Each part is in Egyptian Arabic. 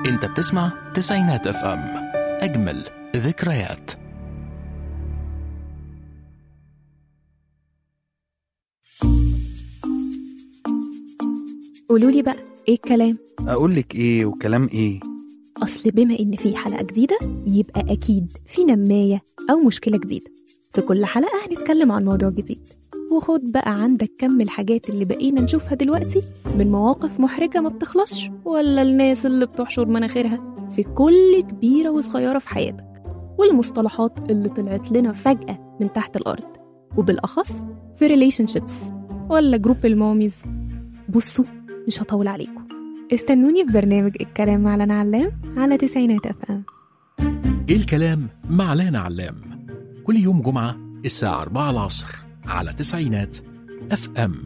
انت بتسمع تسعينات اف ام اجمل ذكريات قولوا لي بقى ايه الكلام اقول لك ايه وكلام ايه اصل بما ان في حلقه جديده يبقى اكيد في نمايه او مشكله جديده في كل حلقه هنتكلم عن موضوع جديد وخد بقى عندك كم الحاجات اللي بقينا نشوفها دلوقتي من مواقف محرجه ما بتخلصش ولا الناس اللي بتحشر مناخيرها في كل كبيره وصغيره في حياتك والمصطلحات اللي طلعت لنا فجاه من تحت الارض وبالاخص في ريليشن شيبس ولا جروب الماميز بصوا مش هطول عليكم استنوني في برنامج الكلام مع لنا علام على تسعينات اف ام ايه الكلام مع لانا علام كل يوم جمعة الساعة 4 العصر على تسعينات اف ام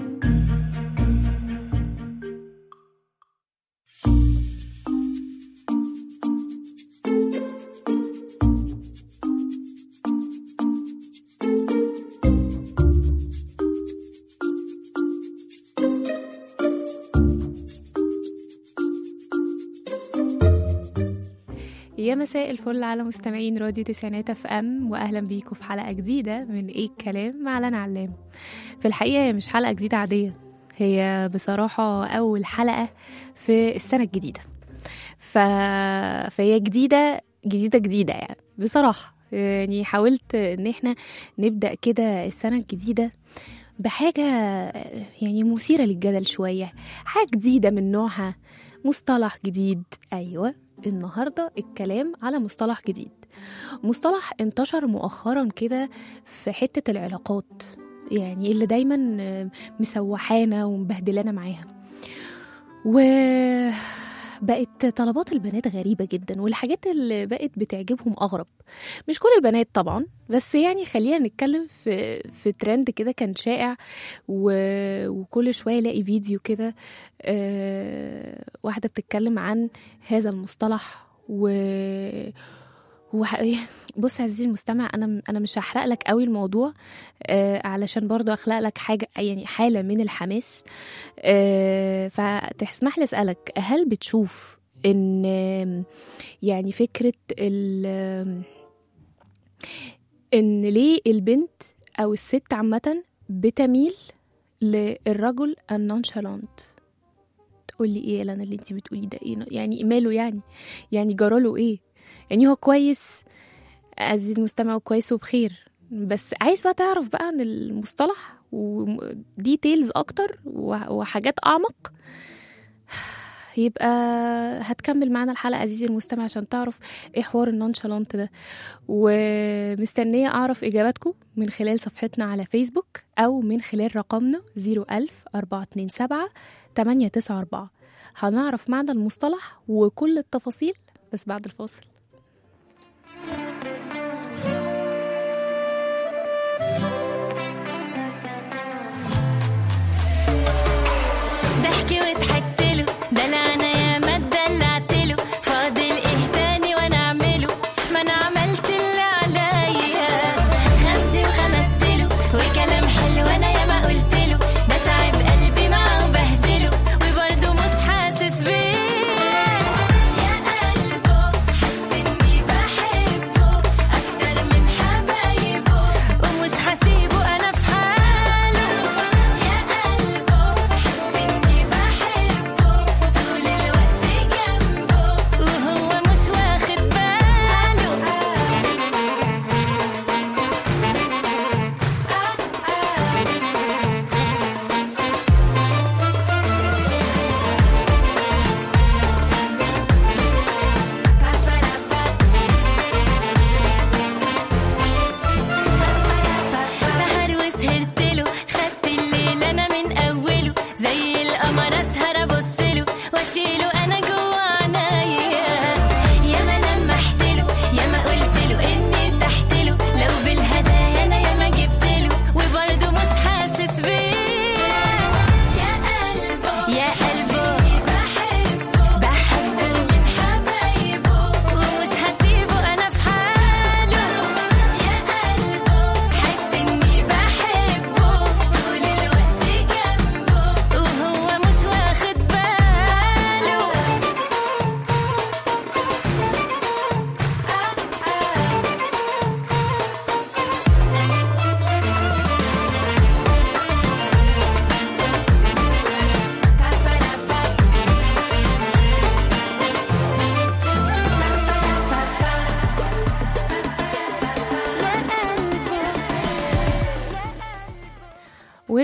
يا مساء الفل على مستمعين راديو تسعينات اف ام واهلا بيكم في حلقه جديده من ايه الكلام مع لنا علام في الحقيقه هي مش حلقه جديده عاديه هي بصراحه اول حلقه في السنه الجديده ف... فهي جديده جديده جديده يعني بصراحه يعني حاولت ان احنا نبدا كده السنه الجديده بحاجه يعني مثيره للجدل شويه حاجه جديده من نوعها مصطلح جديد ايوه النهارده الكلام على مصطلح جديد مصطلح انتشر مؤخرا كده في حته العلاقات يعني اللي دايما مسوحانا ومبهدلانا معاها وبقت طلبات البنات غريبة جدا والحاجات اللي بقت بتعجبهم أغرب مش كل البنات طبعا بس يعني خلينا نتكلم في في ترند كده كان شائع و... وكل شوية الاقي فيديو كده آه... واحدة بتتكلم عن هذا المصطلح و وح... بص يا عزيزي المستمع انا انا مش هحرق لك قوي الموضوع آه علشان برضو اخلق لك حاجه يعني حاله من الحماس آه فتسمح لي اسالك هل بتشوف ان يعني فكره ال ان ليه البنت او الست عامه بتميل للرجل النونشالانت تقولي ايه يا لنا اللي انت بتقولي ده ايه يعني ماله يعني يعني جراله ايه يعني هو كويس عزيزي المستمع كويس وبخير بس عايز بقى تعرف بقى عن المصطلح وديتيلز اكتر وحاجات اعمق يبقى هتكمل معانا الحلقه عزيزي المستمع عشان تعرف ايه حوار النونشالانت ده ومستنيه اعرف اجاباتكم من خلال صفحتنا على فيسبوك او من خلال رقمنا 01000 427 894 هنعرف معنى المصطلح وكل التفاصيل بس بعد الفاصل ضحكي وضحكت له دلعنا يا ما اتدلعت له فاضل ايه تاني وانا اعمله ما انا عملت اللي عليا خمسي وخمست له وكلام حلو انا يا ما قلت له ده تعب قلبي معاه وبهدله وبرضه مش حاسس بيه يا قلبه حس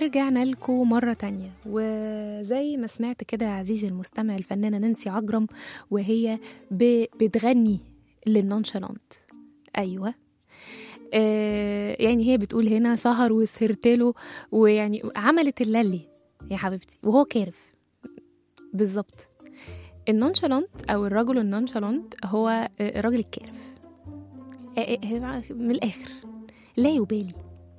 ورجعنا لكم مرة تانية وزي ما سمعت كده يا عزيزي المستمع الفنانة نانسي عجرم وهي ب... بتغني للنونشالانت أيوة آه يعني هي بتقول هنا سهر وسهرت له ويعني عملت اللي يا حبيبتي وهو كارف بالظبط النونشالانت او الرجل النونشالانت هو آه، الراجل الكارف آه، آه، من الاخر لا يبالي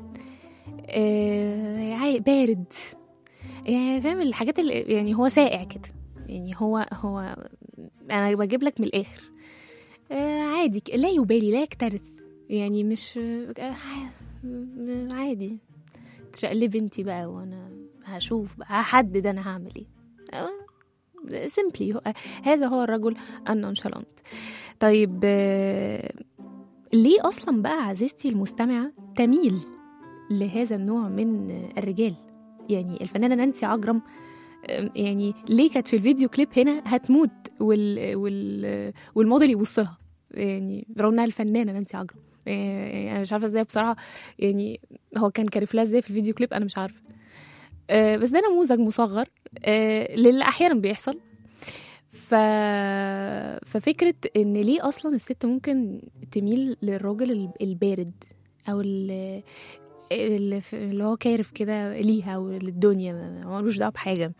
آه، عاي- بارد يعني فاهم الحاجات اللي يعني هو ساقع كده يعني هو هو انا بجيب لك من الاخر آه، عادي ك- لا يبالي لا يكترث يعني مش آه، عادي تشقلب انتي بقى وانا هشوف بقى هحدد انا هعمل ايه سيمبلي هذا هو الرجل النونشالانت طيب آه، ليه اصلا بقى عزيزتي المستمعه تميل لهذا النوع من آه، الرجال يعني الفنانه نانسي عجرم آه، يعني ليه كانت في الفيديو كليب هنا هتموت وال وال والموديل يبص لها يعني رغم انها الفنانه نانسي عجرم يعني انا مش عارفه ازاي بصراحه يعني هو كان كارف لها ازاي في الفيديو كليب انا مش عارفه آه، بس ده نموذج مصغر آه، للي احيانا بيحصل ف... ففكرة ان ليه اصلا الست ممكن تميل للراجل ال- البارد او ال- اللي ف- اللي هو كارف كده ليها وللدنيا ما- هو ملوش دعوه بحاجه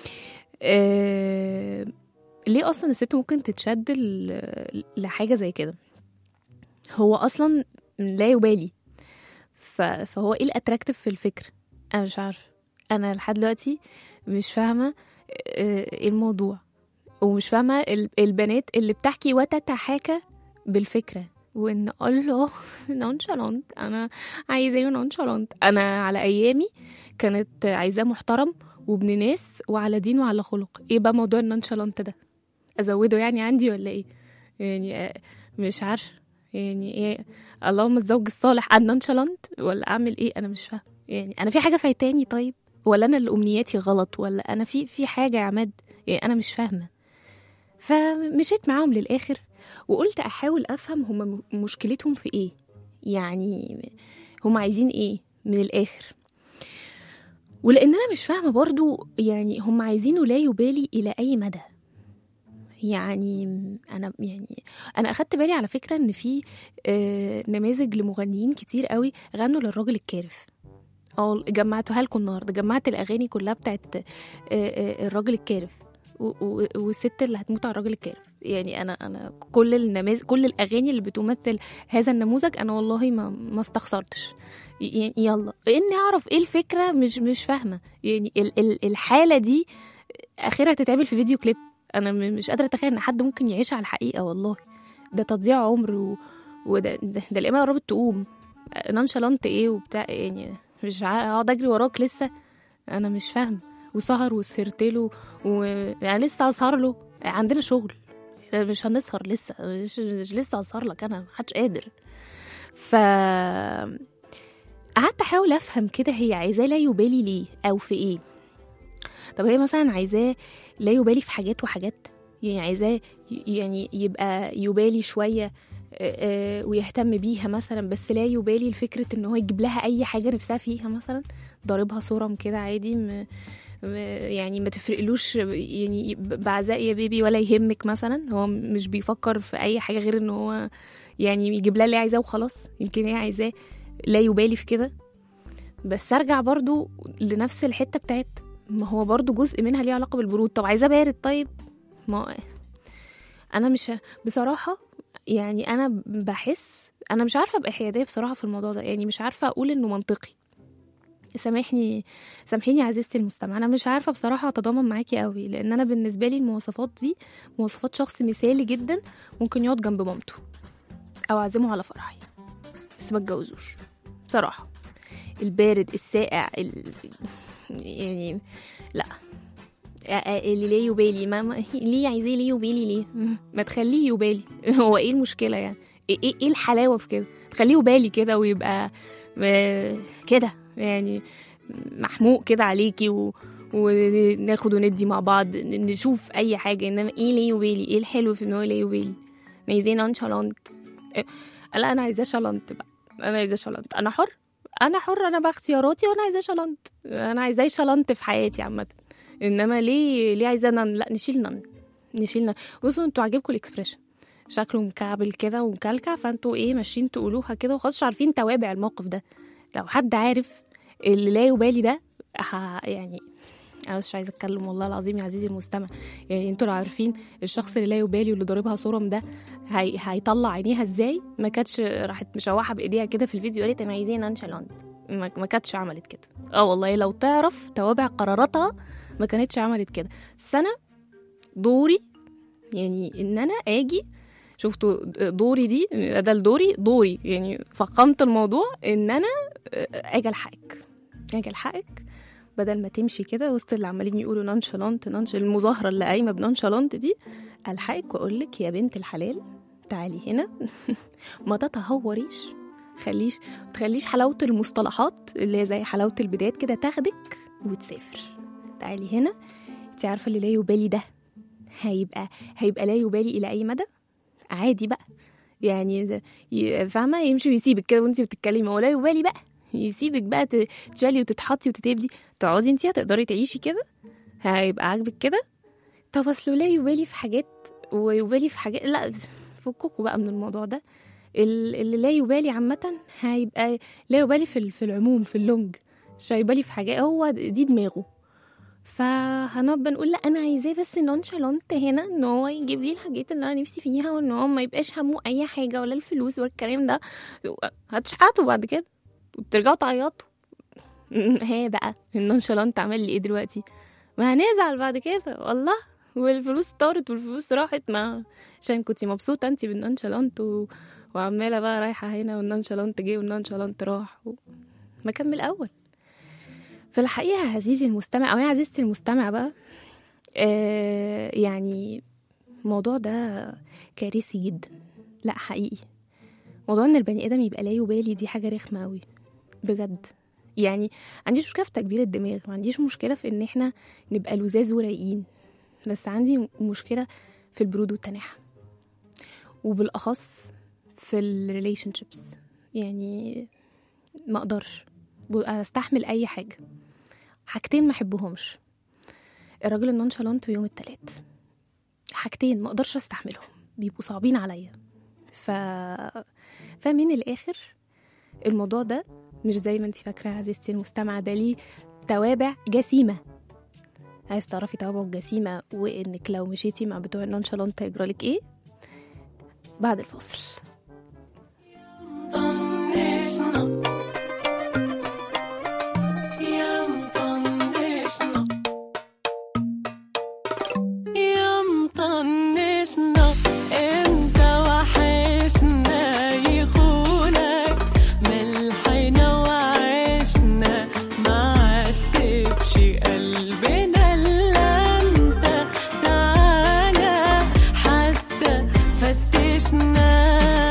آه، ليه اصلا الست ممكن تتشد ل- لحاجه زي كده هو اصلا لا يبالي ف... فهو ايه الاتراكتيف في الفكر انا مش عارفه انا لحد دلوقتي مش فاهمه آه، ايه الموضوع ومش فاهمه ال- البنات اللي بتحكي وتتحاكى بالفكره وان الله نونشالانت انا عايزاه نونشالانت انا على ايامي كانت عايزاه محترم وابن ناس وعلى دين وعلى خلق ايه بقى موضوع النونشالانت ده ازوده يعني عندي ولا ايه يعني آه، مش عارفه يعني ايه اللهم الزوج الصالح النونشالانت ولا اعمل ايه انا مش فاهمه يعني انا في حاجه فايتاني طيب ولا انا اللي امنياتي غلط ولا انا في في حاجه يا عماد يعني انا مش فاهمه فمشيت معاهم للاخر وقلت احاول افهم هم مشكلتهم في ايه يعني هم عايزين ايه من الاخر ولان انا مش فاهمه برضو يعني هم عايزينه لا يبالي الى اي مدى يعني انا يعني انا اخدت بالي على فكره ان في آه، نماذج لمغنيين كتير قوي غنوا للراجل الكارف اه جمعتها لكم النهارده جمعت الاغاني كلها بتاعت آه، آه، الراجل الكارف و- و- والست اللي هتموت على الراجل الكارف يعني انا انا كل النماذج كل الاغاني اللي بتمثل هذا النموذج انا والله ما ما استخسرتش يعني يلا اني اعرف ايه الفكره مش مش فاهمه يعني ال- ال- الحاله دي اخرها تتعمل في فيديو كليب انا م- مش قادره اتخيل ان حد ممكن يعيش على الحقيقه والله ده تضييع عمر و... وده ده, ده القيامه قربت تقوم نانشالانت ايه وبتاع يعني مش عارفه اقعد اجري وراك لسه انا مش فاهمه وسهر وسهرت له ويعني لسه اسهر له عندنا شغل مش هنسهر لسه مش, مش لسه اسهر لك انا محدش قادر ف قعدت احاول افهم كده هي عايزاه لا يبالي ليه او في ايه طب هي مثلا عايزاه لا يبالي في حاجات وحاجات يعني عايزاه ي- يعني يبقى يبالي شويه آه، آه، ويهتم بيها مثلا بس لا يبالي لفكره ان هو يجيب لها اي حاجه نفسها فيها مثلا ضاربها صورم كده عادي م... م- يعني ما تفرقلوش يعني بعزاء يا بيبي ولا يهمك مثلا هو مش بيفكر في اي حاجه غير ان هو يعني يجيب لها اللي هي عايزاه وخلاص يمكن هي عايزاه لا يبالي في كده بس ارجع برضو لنفس الحته بتاعت ما هو برضو جزء منها ليه علاقه بالبرود طب عايزاه بارد طيب ما انا مش بصراحه يعني انا بحس انا مش عارفه ابقى حياديه بصراحه في الموضوع ده يعني مش عارفه اقول انه منطقي سامحني سامحيني يا عزيزتي المستمع انا مش عارفه بصراحه اتضامن معاكي قوي لان انا بالنسبه لي المواصفات دي مواصفات شخص مثالي جدا ممكن يقعد جنب مامته او اعزمه على فرحي بس ما اتجوزوش بصراحه البارد الساقع ال... يعني لا اللي ليه يبالي ما, ما ليه عايزاه ليه يبالي ليه ما تخليه يبالي هو ايه المشكله يعني ايه ايه إيه الحلاوه في كده تخليه يبالي كده ويبقى آه، كده يعني محموق كده عليكي و... وناخد وندي مع بعض ن- نشوف اي حاجه انما ايه ليه يبالي ايه الحلو في ان هو ليه يبالي عايزين نونشالانت لا انا عايزاه شالانت بقى انا عايزاه شالانت انا حر انا حره انا باختياراتي وانا عايزاه شلنت انا عايزاه شلنت في حياتي عامه انما ليه ليه عايزاه نن لا نشيل نن نشيل نن بصوا انتوا عاجبكم الاكسبريشن شكله مكعبل كده ومكلكع فانتوا ايه ماشيين تقولوها كده وخلاص مش عارفين توابع الموقف ده لو حد عارف اللي لا يبالي ده ه- يعني انا مش عايزه اتكلم والله العظيم يا عزيزي المستمع يعني انتوا لو عارفين الشخص اللي لا يبالي واللي ضاربها صورم ده هي... هيطلع عينيها ازاي ما كانتش راحت مشوحه بايديها كده في الفيديو قالت انا عايزين نانشالانت ما ما كانتش عملت كده اه والله لو تعرف توابع قراراتها ما كانتش عملت كده بس انا دوري يعني ان انا اجي شفتوا دوري دي ده دوري دوري يعني فخمت الموضوع ان انا اجي الحقك اجي الحقك بدل ما تمشي كده وسط اللي عمالين يقولوا نانشالانت نانش المظاهره اللي قايمه بنانشالانت دي الحقك واقول لك يا بنت الحلال تعالي هنا ما تتهوريش خليش تخليش حلاوه المصطلحات اللي هي زي حلاوه البدايات كده تاخدك وتسافر تعالي هنا انت عارفه اللي لا يبالي ده هيبقى هيبقى لا يبالي الى اي مدى عادي بقى يعني ده- ي- فاهمه يمشي ويسيبك كده وانت بتتكلمي هو لا يبالي بقى يسيبك بقى ت- تشالي وتتحطي وتتبدي تقعدي انت هتقدري تعيشي كده هيبقى عاجبك كده طب اصله لا يبالي في حاجات ويبالي في حاجات لا فككوا بقى من الموضوع ده ال- اللي لا يبالي عامة هيبقى لا يبالي في ال- في العموم في اللونج مش هيبالي في حاجة هو دي دماغه فهنقعد بقى نقول لا انا عايزاه بس نونشالانت هنا ان هو يجيب لي الحاجات اللي انا نفسي فيها وان هو ما يبقاش همه اي حاجه ولا الفلوس ولا الكلام ده هتشحتوا بعد كده وترجعوا تعيطوا ها بقى النونشالانت عمل لي ايه دلوقتي ما هنزعل بعد كده والله والفلوس طارت والفلوس راحت ما عشان كنتي مبسوطه انت بالنونشالانت و... وعماله بقى رايحه هنا والنونشالانت جه والنونشالانت راح و... ما كان من الاول في الحقيقه يا عزيزي المستمع او يا عزيزتي المستمع بقى آه يعني الموضوع ده كارثي جدا لا حقيقي موضوع ان البني ادم يبقى لا يبالي دي حاجه رخمه قوي بجد يعني ما عنديش مشكله في تكبير الدماغ ما عنديش مشكله في ان احنا نبقى لزاز ورايقين بس عندي مشكله في البرود والتناحة وبالاخص في الريليشن شيبس يعني ما اقدرش ب- استحمل اي حاجه حاجتين ما احبهمش الراجل النونشالانت ويوم التلات حاجتين ما اقدرش استحملهم بيبقوا صعبين عليا ف فمن الاخر الموضوع ده مش زي ما انت فاكره يا عزيزتي المستمعه ده ليه توابع جسيمه عايز تعرفي توابع الجسيمه وانك لو مشيتي مع بتوع النونشالانت هيجرالك ايه بعد الفاصل طنشنا يا مطنشنا يا مطنشنا انت وحشنا يخونك ملحنا وعشنا ما عتبش قلبنا الا انت تعالى حتى فتشنا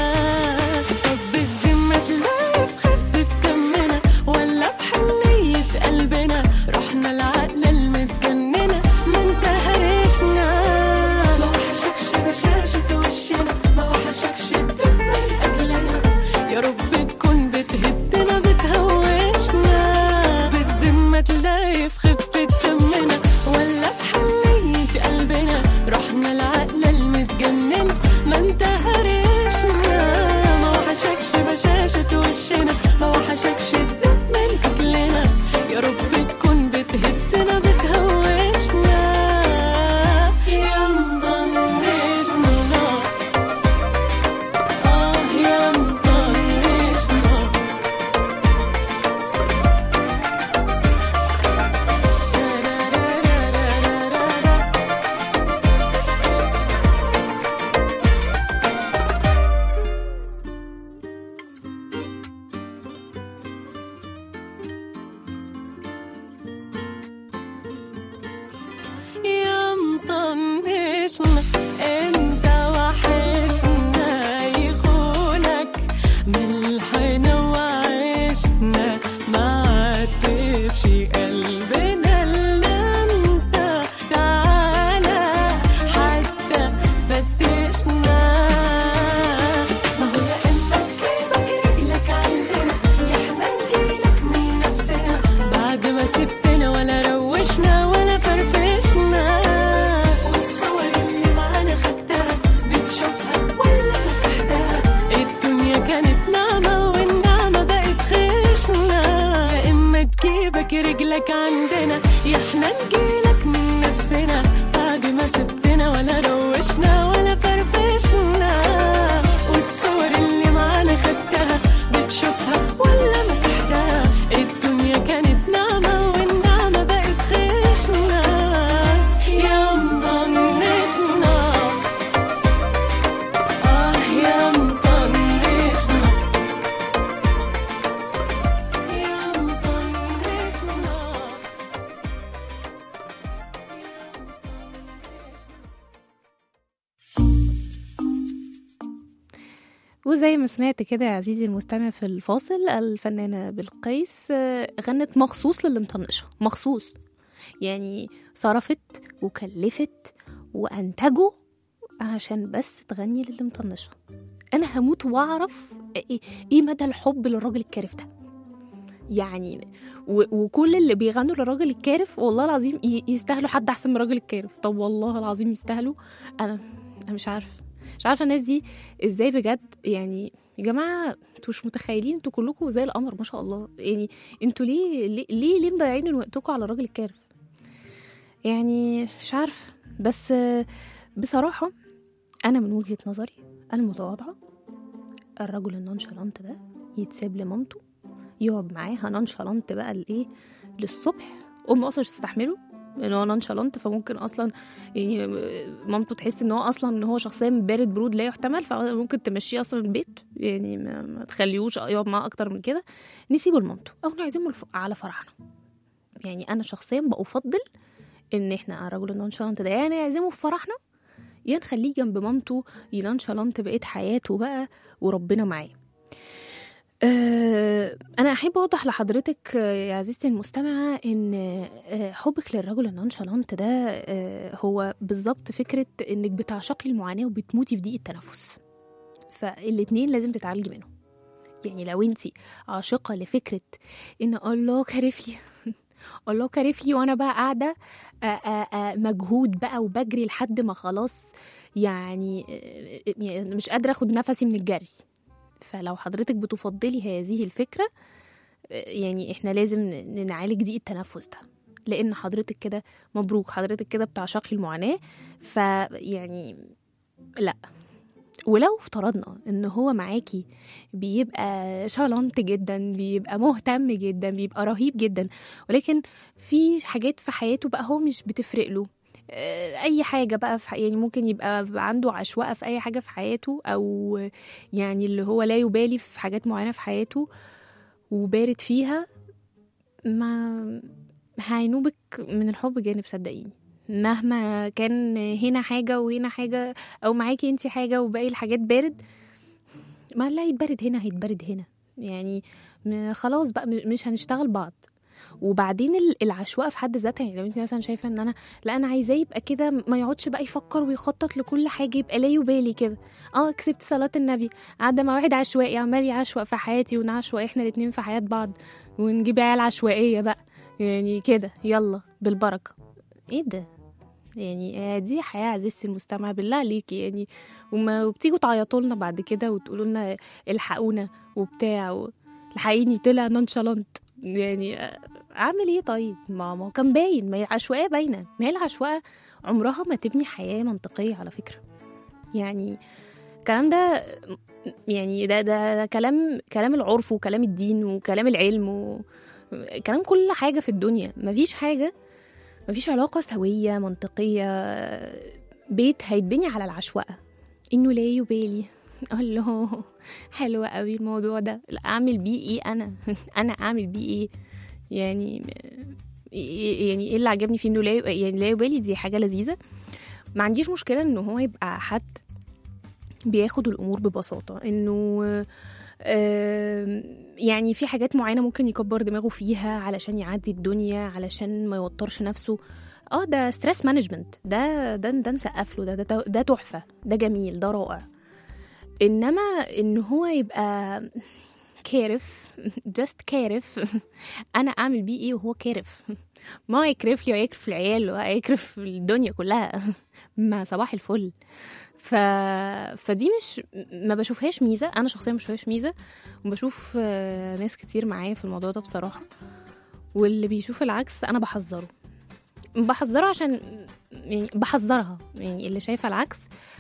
جيلك عندنا يا احنا نجيلك من نفسنا بعد ما سبتنا ولا روشنا ولا فرفشنا والصور اللي معانا خدتها بتشوفها ولا مسحتها الدنيا كانت نعمة والنعمة بقت خشنة يا مطنشنا آه يا مطنشنا يا مطنشنا وزي ما سمعت كده يا عزيزي المستمع في الفاصل الفنانة بلقيس آه، غنت مخصوص للي مطنشة مخصوص يعني صرفت وكلفت وأنتجوا عشان بس تغني للي مطنشة أنا هموت وأعرف إيه, إيه مدى الحب للراجل الكارف ده يعني و- وكل اللي بيغنوا للراجل الكارف والله العظيم ي- يستاهلوا حد احسن من الراجل الكارف طب والله العظيم يستاهلوا انا انا مش عارفه مش عارفه الناس دي ازاي بجد يعني يا جماعه انتوا مش متخيلين انتوا كلكم زي القمر ما شاء الله يعني انتوا ليه ليه ليه, ليه مضيعين وقتكم على الراجل الكارف يعني مش عارفه بس آه، بصراحه انا من وجهه نظري المتواضعه الرجل النونشالانت ده يتساب لمامته يقعد معاها نونشالانت بقى الايه للصبح امه اصلا مش تستحمله ان هو نونشالانت فممكن اصلا يعني مامته تحس ان هو اصلا ان هو شخصيه بارد برود لا يحتمل فممكن تمشيه اصلا من البيت يعني ما, ما تخليهوش يقعد معاه اكتر من كده نسيبه لمامته او نعزمه الف- على فرحنا يعني انا شخصيا بفضل ان احنا الرجل النونشالانت ده يعني نعزمه في فرحنا يا نخليه جنب مامته ينونشالانت بقية حياته بقى وربنا معاه أه أنا أحب أوضح لحضرتك آه، يا عزيزتي المستمعة إن آه، حبك للرجل النونشالانت ده آه، هو بالظبط فكرة إنك بتعشقي المعاناة وبتموتي في ضيق التنفس فالاتنين لازم تتعالجي منهم يعني لو انت عاشقة لفكرة إن الله كارفلي الله كارفلي وأنا بقى قاعدة آه، آه، آه، مجهود بقى وبجري لحد ما خلاص يعني آه، يعني مش قادرة أخد نفسي من الجري فلو حضرتك بتفضلي هذه الفكرة آه، يعني احنا لازم ن- نعالج ضيق التنفس ده لان حضرتك كده مبروك حضرتك كده بتعشقي المعاناة فيعني لا ولو افترضنا ان هو معاكي بيبقى شالنت جدا بيبقى مهتم جدا بيبقى رهيب جدا ولكن في حاجات في حياته بقى هو مش بتفرق له آه، اي حاجه بقى في ح- يعني ممكن يبقى عنده عشوائيه في اي حاجه في حياته او يعني اللي هو لا يبالي في حاجات معينه في حياته وبارد فيها ما هينوبك من الحب جانب صدقيني مهما كان هنا حاجة وهنا حاجة أو معاكي انتي حاجة وباقي الحاجات بارد ما لا يتبرد هنا هيتبرد هنا يعني م- خلاص بقى م- مش هنشتغل بعض وبعدين ال- العشوائيه في حد ذاتها يعني لو انت مثلا شايفه ان انا لا انا عايزاه يبقى كده ما يقعدش بقى يفكر ويخطط لكل حاجه يبقى لا يبالي كده اه كسبت صلاه النبي قاعده مع واحد عشوائي عمال يعشوق في حياتي ونعشوق احنا الاتنين في حياه بعض ونجيب عيال عشوائيه بقى يعني كده يلا بالبركه ايه ده يعني آه، دي حياة عزيزتي المستمع بالله عليكي يعني وما وبتيجوا تعيطوا لنا بعد كده وتقولوا لنا الحقونا وبتاع و... الحقيني طلع نونشالانت يعني آه، اعمل ايه طيب ما ما هو كان باين ما هي العشوائيه باينه ما هي العشوائيه عمرها ما تبني حياه منطقيه على فكره يعني الكلام ده يعني ده ده, ده كلام كلام العرف وكلام الدين وكلام العلم و كلام كل حاجه في الدنيا مفيش حاجه مفيش علاقه سويه منطقيه بيت هيتبني على العشوائيه انه لا يبالي الله حلو قوي الموضوع ده لا اعمل بيه ايه انا انا اعمل بيه ايه يعني يعني ايه اللي عجبني فيه انه لا يعني لا يبالي دي حاجه لذيذه ما عنديش مشكله انه هو يبقى حد بياخد الامور ببساطه انه آم، يعني في حاجات معينه ممكن يكبر دماغه فيها علشان يعدي الدنيا علشان ما يوترش نفسه اه ده ستريس مانجمنت ده ده ده نسقف له ده ده ده تحفه ده جميل ده رائع انما ان هو يبقى كارف جاست كارف انا اعمل بيه ايه وهو كارف ما هو يكرف لي ويكرف العيال ويكرف الدنيا كلها ما صباح الفل ف... فدي مش ما بشوفهاش ميزه انا شخصيا ما بشوفهاش ميزه وبشوف آه، ناس كتير معايا في الموضوع ده بصراحه واللي بيشوف العكس انا بحذره بحذره عشان يعني بحذرها يعني اللي شايفه العكس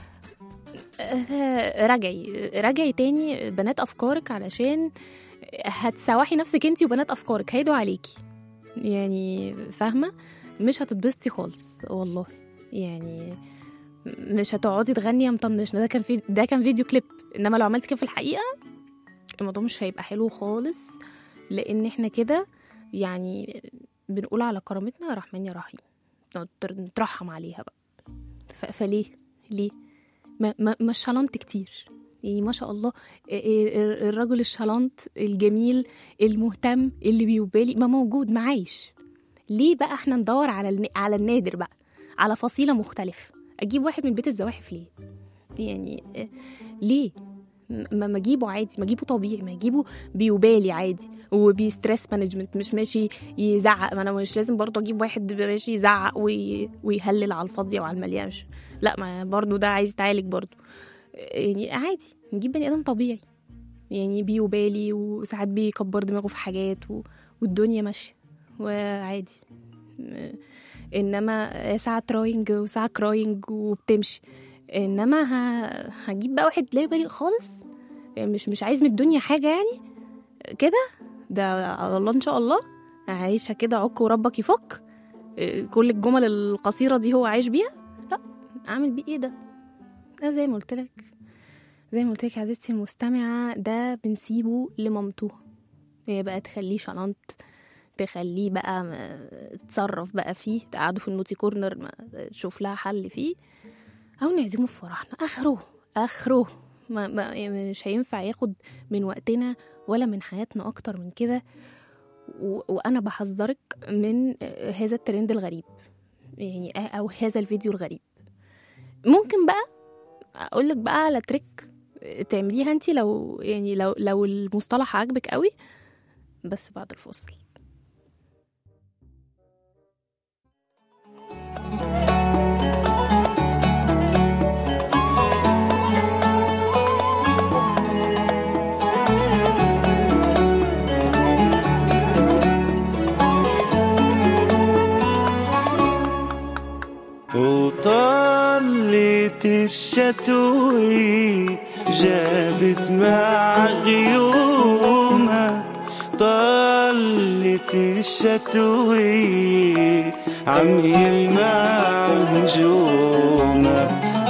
آه، راجعي راجعي تاني بنات افكارك علشان هتسوحي نفسك انتي وبنات افكارك هيدوا عليكي يعني فاهمه مش هتتبسطي خالص والله يعني مش هتقعدي تغني يا مطنشنا ده كان في ده كان فيديو كليب انما لو عملتي كده في الحقيقه الموضوع مش هيبقى حلو خالص لان احنا كده يعني بنقول على كرامتنا يا رحمن يا رحيم نتر- نترحم عليها بقى ف- فليه ليه ما ما ما الشلنت كتير يعني ما شاء الله ال- ال- الرجل الشلنت الجميل المهتم اللي بيبالي ما موجود ما عايش ليه بقى احنا ندور على الن- على النادر بقى على فصيله مختلفه اجيب واحد من بيت الزواحف ليه يعني آه، ليه ما ما اجيبه عادي ما اجيبه طبيعي ما اجيبه بيبالي عادي وبيستريس مانجمنت مش ماشي يزعق ما انا مش لازم برضه اجيب واحد ماشي يزعق وي... ويهلل على الفاضيه وعلى المليان مش لا ما برضه ده عايز يتعالج برضه يعني عادي نجيب بني ادم طبيعي يعني بيبالي وساعات بيكبر دماغه في حاجات و... والدنيا ماشيه وعادي انما ساعة تراينج وساعة كراينج وبتمشي انما ه... هجيب بقى واحد لا يبالي خالص مش مش عايز من الدنيا حاجة يعني كده ده على الله ان شاء الله عايشة كده عك وربك يفك كل الجمل القصيرة دي هو عايش بيها لا اعمل بيه ايه ده ده زي ما قلت لك زي ما قلت لك يا عزيزتي المستمعة ده بنسيبه لمامته هي بقى تخليه شنط تخليه بقى ما- تتصرف بقى فيه تقعده في النوتي كورنر ما تشوف لها حل فيه او نعزمه في فرحنا اخره اخره ما ما يعني مش هينفع ياخد من وقتنا ولا من حياتنا اكتر من كده و- وانا بحذرك من هذا الترند الغريب يعني او هذا الفيديو الغريب ممكن بقى اقول لك بقى على تريك تعمليها انت لو يعني لو لو المصطلح عاجبك قوي بس بعد الفصل وطلت الشتوي جابت مع غيومها طلت الشتوي عم يلمع نجومها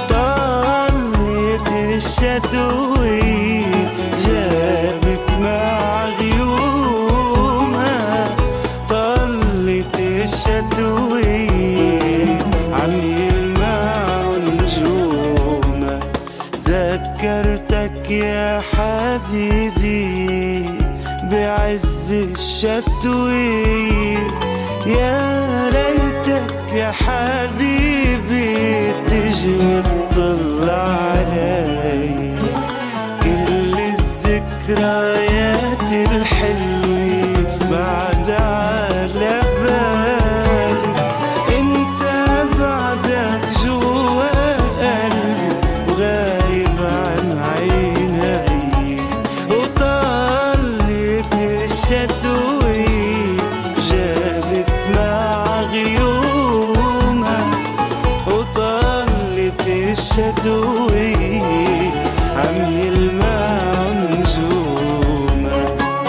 طلت الشتوي جابت مع غيومها طلت الشتوي عم يلمع نجومها ذكرتك يا حبيبي بعز الشتوي يا ليتك يا حبيبي تجي وتطلع علي كل الذكريات الحلوة بعد على بالي انت بعدك جوا قلبي وغايب عن عيني وطلت الشتوي جابت مع غيومها وطلت الشتوي عم يلمع نجومها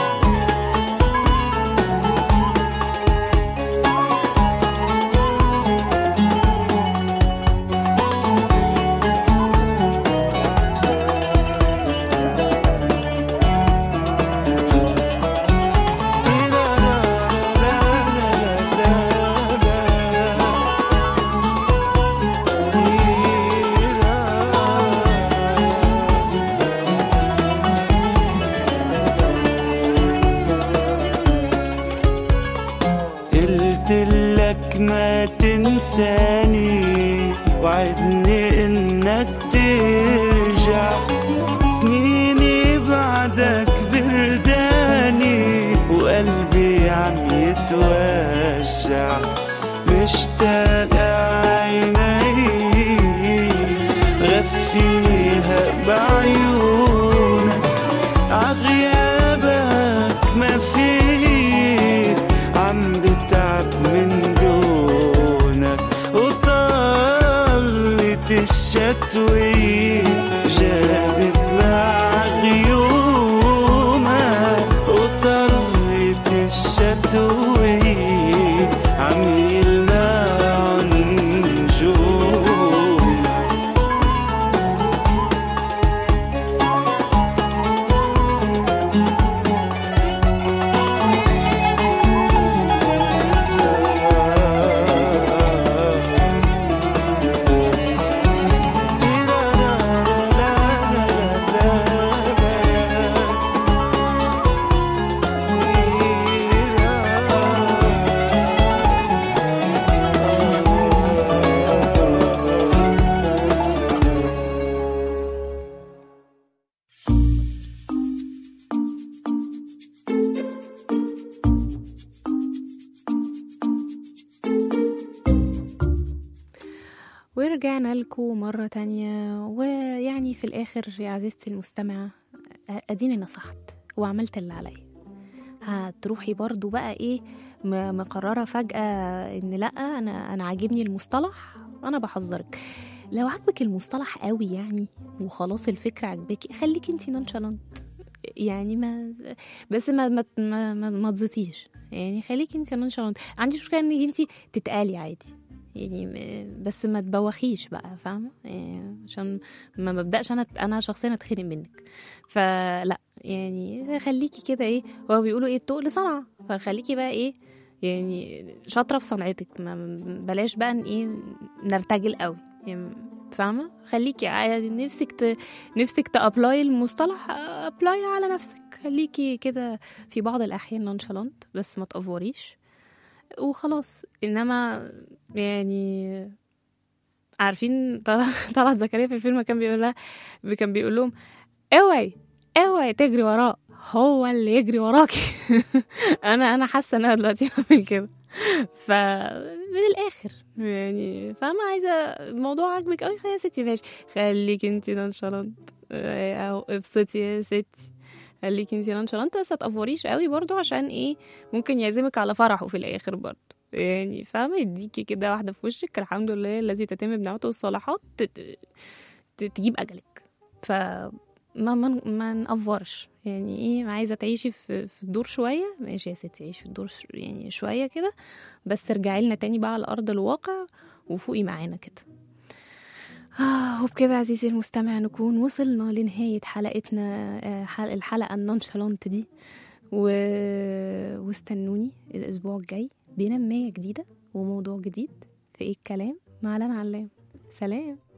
قلت لك ما تنساني وعدني انك ترجع سنيني بعدك برداني وقلبي عم يتوجع مشتاق عيني غفيها بعيونك عغيابك ما في عم الشتوية جابت مع غيومها وطرت الشتوية عم يلمع نجومها ورجعنا لكم مرة تانية ويعني في الآخر يا عزيزتي المستمعة أديني نصحت وعملت اللي عليا هتروحي برضو بقى إيه م- مقررة فجأة إن لأ أنا أنا عاجبني المصطلح أنا بحذرك لو عجبك المصطلح قوي يعني وخلاص الفكرة عجباكي خليكي انتي نونشالانت يعني ما بس ما ما ما, ما, ما تزيطيش يعني خليكي انتي نونشالانت عندي مشكلة انك انتي تتقالي عادي يعني م- بس ما تبوخيش بقى فاهمه يعني عشان ما مبداش انا انا شخصيا اتخنق منك فلا يعني خليكي كده ايه هو بيقولوا ايه التقل صنعه فخليكي بقى ايه يعني شاطره في صنعتك ما بلاش بقى ان ايه نرتجل قوي يعني فاهمه خليكي عادي نفسك ت... نفسك تابلاي المصطلح ابلاي على نفسك خليكي كده في بعض الاحيان نونشالانت بس ما تافوريش وخلاص انما يعني عارفين طلع- طلعت زكريا في الفيلم كان بيقول لها كان بيقول لهم اوعي اوعي تجري وراه هو اللي يجري وراكي انا انا حاسه ان انا دلوقتي بعمل كده ف من الاخر يعني فاهمه عايزه الموضوع عاجبك قوي يا ستي ماشي خليكي انت نونشالانت او ابسطي يا ستي خليكي انت نونشالانت بس هتقفوريش قوي برضو عشان ايه ممكن يعزمك على فرحه في الاخر برضو يعني فاهمه يديكي كده واحده في وشك الحمد لله الذي تتم بنعمته الصالحات ت- ت- تجيب اجلك ف ما ما ما نقفرش يعني ايه عايزه تعيشي في في الدور شويه ماشي يا ستي عيشي في الدور ش- يعني شويه كده بس ارجعي لنا تاني بقى على ارض الواقع وفوقي معانا كده آه وبكده عزيزي المستمع نكون وصلنا لنهاية حلقتنا آه، حل- الحلقة النونشالانت دي و... واستنوني الأسبوع الجاي بنماية جديدة وموضوع جديد في إيه الكلام مع لنا علام سلام